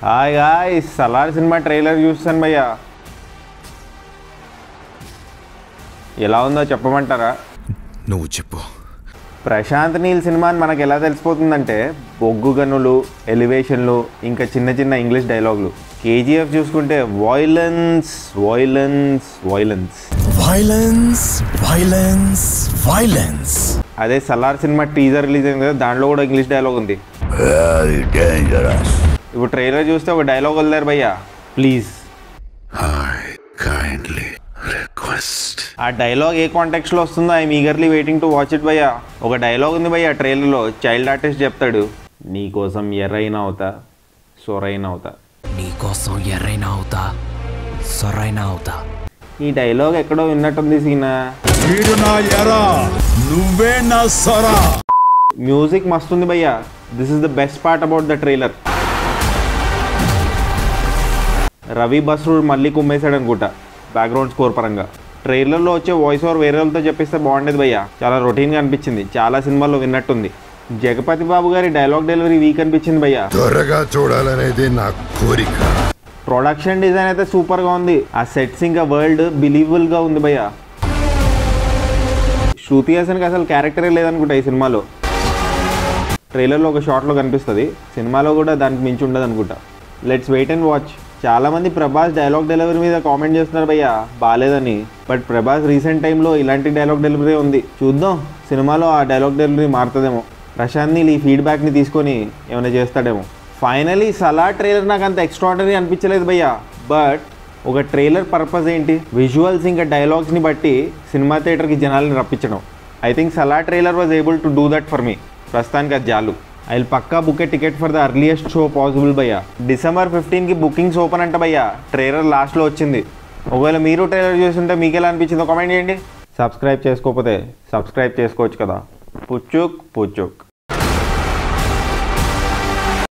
hi hi Salaar cinema trailer చూస్తాను భయ్యా ఎలా ఉందో చెప్పమంటారా నువ్వు చెప్పు ప్రశాంత్ నీల్ సినిమా అని మనకు ఎలా తెలిసిపోతుందంటే బొగ్గు గనులు ఎలివేషన్లు ఇంకా చిన్న చిన్న ఇంగ్లీష్ డైలాగులు కేజీఎఫ్ చూసుకుంటే violence violence violence violence violence violence అదే సలార్ సినిమా టీజర్ రిలీజ్ అయింది కదా దాంట్లో కూడా ఇంగ్లీష్ డైలాగ్ ఉంది వెరీ డేంజరస్ ఇప్పుడు ట్రైలర్ చూస్తే ఒక డైలాగ్ వదిలేరు భయ్యా ప్లీజ్ ఐ కైండ్లీ రిక్వెస్ట్ ఆ డైలాగ్ ఏ కాంటెక్స్లో వస్తుందో I'm eagerly waiting to watch it భయ్యా ఒక డైలాగ్ ఉంది భయ్యా ట్రైలర్లో చైల్డ్ ఆర్టిస్ట్ చెప్తాడు నీకోసం ఎర్రైనా అవుతా సొరైనా అవుతా నీకోసం ఎర్రైనా అవుతా సొరైనా అవుతా ఈ డైలాగ్ ఎక్కడో విన్నట్టుంది సీనా వీడు నా ఎరా నువ్వే నా సరా మ్యూజిక్ మస్తుంది భయ్యా this is the best part about the trailer Ravi Basrur మళ్ళీ కుమ్మేశాడు అనుకుంటా బ్యాక్గ్రౌండ్ స్కోర్ పరంగా ట్రైలర్లో వచ్చే వాయిస్ ఓవర్ వేరే వాళ్ళతో చెప్పిస్తే బాగుండేది భయ్యా చాలా రొటీన్గా అనిపించింది చాలా సినిమాల్లో విన్నట్టుంది జగపతి బాబు గారి డైలాగ్ డెలివరీ వీక్ అనిపించింది భయ్యా త్వరగా చూడాలనేది నా కోరిక ప్రొడక్షన్ డిజైన్ అయితే సూపర్గా ఉంది ఆ సెట్స్ ఇంకా వరల్డ్ బిలీవబుల్గా ఉంది భయ్యా శృతి హాసన్కి అసలు క్యారెక్టరే లేదనుకుంటా ఈ సినిమాలో ట్రైలర్లో ఒక షార్ట్లో కనిపిస్తుంది సినిమాలో కూడా దానికి మించి ఉండదు అనుకుంటా లెట్స్ వెయిట్ అండ్ వాచ్ చాలామంది ప్రభాస్ డైలాగ్ డెలివరీ మీద కామెంట్ చేస్తున్నారు భయ్యా బాగాలేదని బట్ ప్రభాస్ రీసెంట్ టైంలో ఇలాంటి డైలాగ్ డెలివరీ ఉంది చూద్దాం సినిమాలో ఆ డైలాగ్ డెలివరీ మారుతుందేమో ప్రశాంత్ నీల్ ఈ ఫీడ్బ్యాక్ని తీసుకొని ఏమైనా చేస్తాడేమో ఫైనలీ సలా ట్రైలర్ నాకు అంత ఎక్స్ట్రాడనరీ అనిపించలేదు భయ్యా బట్ ఒక ట్రైలర్ పర్పస్ ఏంటి విజువల్స్ ఇంకా డైలాగ్స్ని బట్టి సినిమా థియేటర్కి జనాల్ని రప్పించడం I think Salaar trailer was able to do that for me ప్రస్తుతానికి అది చాలు ఐ పక్కా book ticket for the earliest show possible భయ్యా డిసెంబర్ ఫిఫ్టీన్కి బుకింగ్స్ ఓపెన్ అంట భయ్యా ట్రైలర్ లాస్ట్లో వచ్చింది ఒకవేళ మీరు ట్రైలర్ చూస్తుంటే మీకు ఎలా అనిపించిందో కామెంట్ చేయండి సబ్స్క్రైబ్ చేసుకోకపోతే సబ్స్క్రైబ్ చేసుకోవచ్చు కదా పుచ్చుక్ పుచ్చుక్